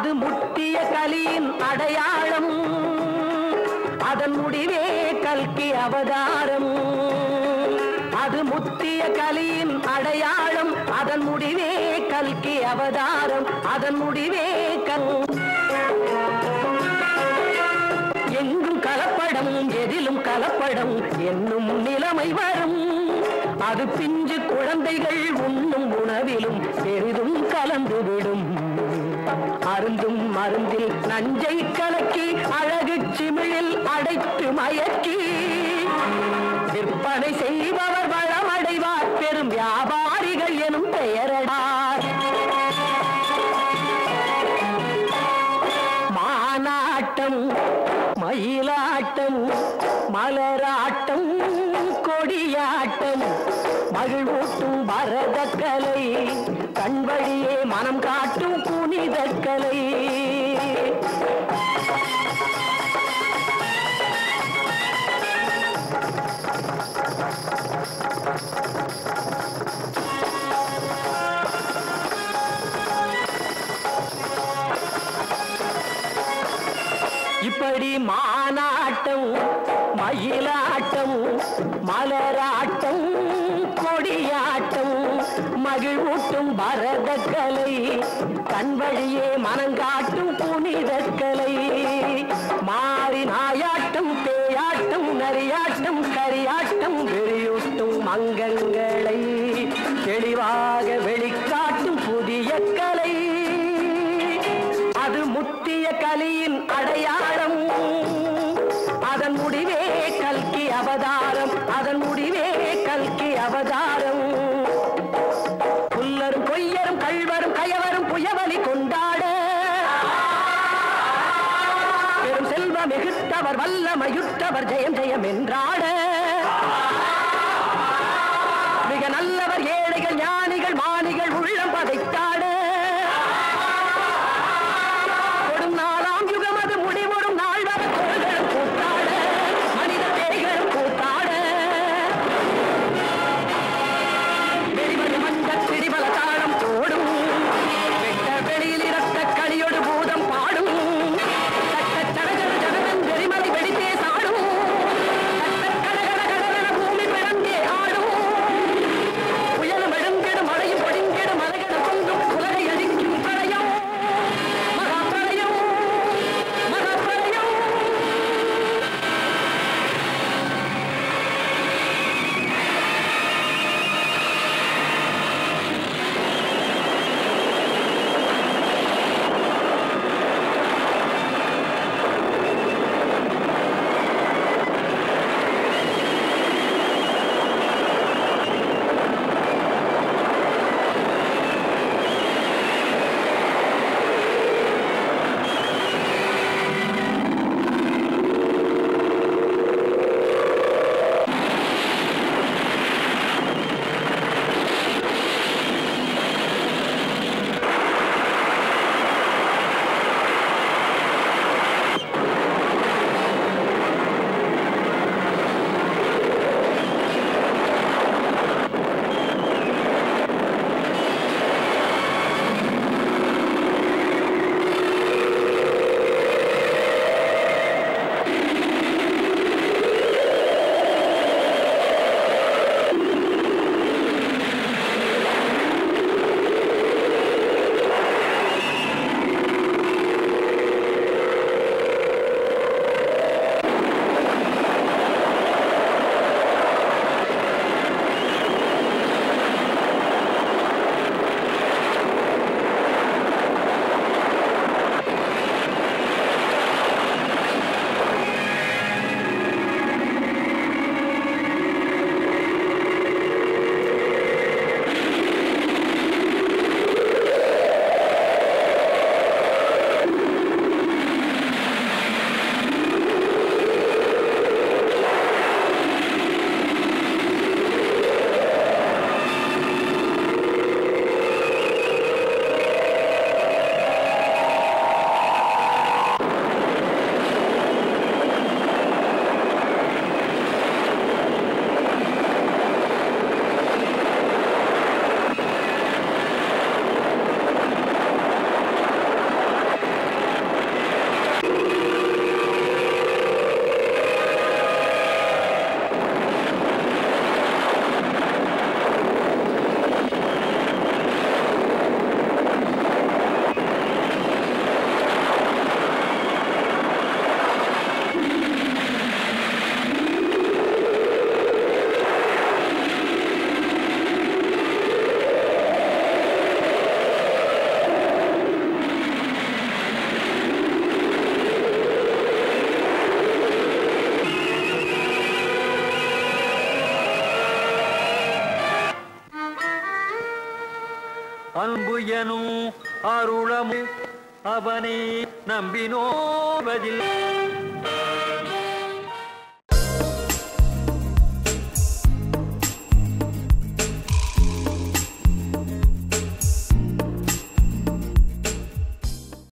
அது முட்டிய கலியின் அடையாளம் அதன் முடிவே கல்கி அவதாரம் அது முத்திய கலியின் அடையாளம் அதன் முடிவே கல்கி அவதாரம் அதன் முடிவே கல் எங்கும் கலப்படம் எதிலும் கலப்படம் என்னும் நிலைமை வரும் அது பிஞ்சு குழந்தைகள் உண்ணும் உணவிலும் பெரிதும் கலந்துவிடும் அருந்தும் மருந்தில் நஞ்சை கலக்கி அழகு சிமிழில் அடைத்து மயக்கி விற்பனை செய்பவர் வளமடைவார் பெரும் வியாபாரிகள் எனும் பெயரடார் மானாட்டம் மயிலாட்டம் மலராட்டம் கொடியாட்டம் மகிழ்வூட்டும் பரதக்கலை கண் வழியே மனம் காட்டும் புனிதக்கலை இப்படி மானாட்டம் மயிலாட்டம் மலராட்டம் கொடியாட்டம் மகிழ்வூட்டும் பரதக்கலை கண் வழியே மனங்காட்டும் புனிதக்கலை மாறி நாயாட்டம் பேயாட்டம் நரியாட்டம் கரியாட்டம் வெறியூட்டும் மங்கங்களை தெளிவாக வெளிக்காட்டும் புதிய கலை அது முத்திய கலியின் அடையாளம் அதன் முடிவே கல்கி அவதாரம் அதன் முடிவே கல்கி அவதாரம் புல்லரும் பொய்யரும் கள்வரும் கயவரும் புயவலி கொண்டாட பெரும் செல்வம் மிகுத்தவர் வல்லமையுற்றவர் ஜெயம் ஜெயம் என்றாட மிக நல்லவர் ஏழைகள் ஞானிகள் மானிகள் உள்ளம் பதைத்தாட கொடும் நாளாம் யுகம் அது முடிவரும் நாள் வர தோள்களும் கூத்தாட மனித பேய்களும் கூத்தாட வெடிமணி மஞ்சள் பிடிபல தாளம் போடும் வெட்ட வெளியில் இரத்த களியொடு பூதம் பாடும் சட்ட சடஜட ஜனதன் வெறிமலை வெடித்தே சாடும் சட்ட அன்பு எனும் அருளமு அவனை நம்பினோவதில்லை